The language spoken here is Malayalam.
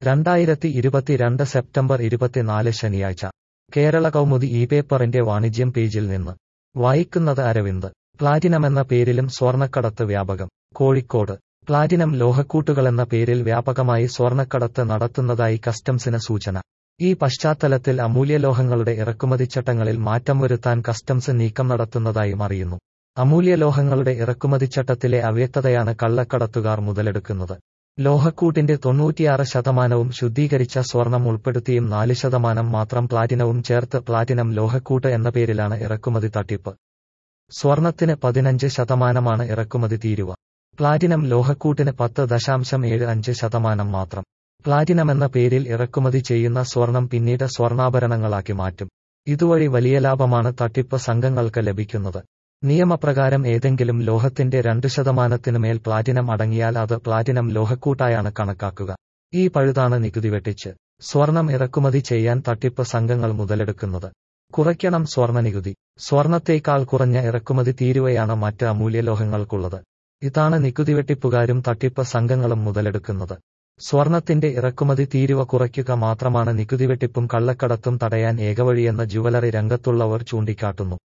രണ്ടായിരത്തി ഇരുപത്തിരണ്ട് സെപ്റ്റംബർ ഇരുപത്തിനാല് ശനിയാഴ്ച കേരള കൗമുദി ഈ പേപ്പറിന്റെ വാണിജ്യം പേജിൽ നിന്ന് വായിക്കുന്നത് അരവിന്ദ് പ്ലാറ്റിനമെന്ന പേരിലും സ്വർണ്ണക്കടത്ത് വ്യാപകം കോഴിക്കോട് പ്ലാറ്റിനം ലോഹക്കൂട്ടുകളെന്ന പേരിൽ വ്യാപകമായി സ്വർണ്ണക്കടത്ത് നടത്തുന്നതായി കസ്റ്റംസിന് സൂചന ഈ പശ്ചാത്തലത്തിൽ അമൂല്യലോഹങ്ങളുടെ ഇറക്കുമതിച്ചട്ടങ്ങളിൽ മാറ്റം വരുത്താൻ കസ്റ്റംസ് നീക്കം നടത്തുന്നതായും അറിയുന്നു അമൂല്യലോഹങ്ങളുടെ ഇറക്കുമതിച്ചട്ടത്തിലെ അവ്യക്തതയാണ് കള്ളക്കടത്തുകാർ മുതലെടുക്കുന്നത് ലോഹക്കൂട്ടിന്റെ തൊണ്ണൂറ്റിയാറ് ശതമാനവും ശുദ്ധീകരിച്ച സ്വർണം ഉൾപ്പെടുത്തിയും നാല് ശതമാനം മാത്രം പ്ലാറ്റിനവും ചേർത്ത് പ്ലാറ്റിനം ലോഹക്കൂട്ട് എന്ന പേരിലാണ് ഇറക്കുമതി തട്ടിപ്പ് സ്വർണത്തിന് പതിനഞ്ച് ശതമാനമാണ് ഇറക്കുമതി തീരുവ പ്ലാറ്റിനം ലോഹക്കൂട്ടിന് പത്ത് ദശാംശം ഏഴ് അഞ്ച് ശതമാനം മാത്രം പ്ലാറ്റിനം എന്ന പേരിൽ ഇറക്കുമതി ചെയ്യുന്ന സ്വർണം പിന്നീട് സ്വർണ്ണാഭരണങ്ങളാക്കി മാറ്റും ഇതുവഴി വലിയ ലാഭമാണ് തട്ടിപ്പ് സംഘങ്ങൾക്ക് ലഭിക്കുന്നത് നിയമപ്രകാരം ഏതെങ്കിലും ലോഹത്തിന്റെ രണ്ടു ശതമാനത്തിനു മേൽ പ്ലാറ്റിനം അടങ്ങിയാൽ അത് പ്ലാറ്റിനം ലോഹക്കൂട്ടായാണ് കണക്കാക്കുക ഈ പഴുതാണ് നികുതി വെട്ടിച്ച് സ്വർണം ഇറക്കുമതി ചെയ്യാൻ തട്ടിപ്പ് സംഘങ്ങൾ മുതലെടുക്കുന്നത് കുറയ്ക്കണം സ്വർണ്ണ നികുതി സ്വർണത്തേക്കാൾ കുറഞ്ഞ ഇറക്കുമതി തീരുവയാണ് മറ്റ് അമൂല്യലോഹങ്ങൾക്കുള്ളത് ഇതാണ് നികുതി വെട്ടിപ്പുകാരും തട്ടിപ്പ് സംഘങ്ങളും മുതലെടുക്കുന്നത് സ്വർണത്തിന്റെ ഇറക്കുമതി തീരുവ കുറയ്ക്കുക മാത്രമാണ് നികുതി വെട്ടിപ്പും കള്ളക്കടത്തും തടയാൻ ഏകവഴിയെന്ന് ജുവലറി രംഗത്തുള്ളവർ ചൂണ്ടിക്കാട്ടുന്നു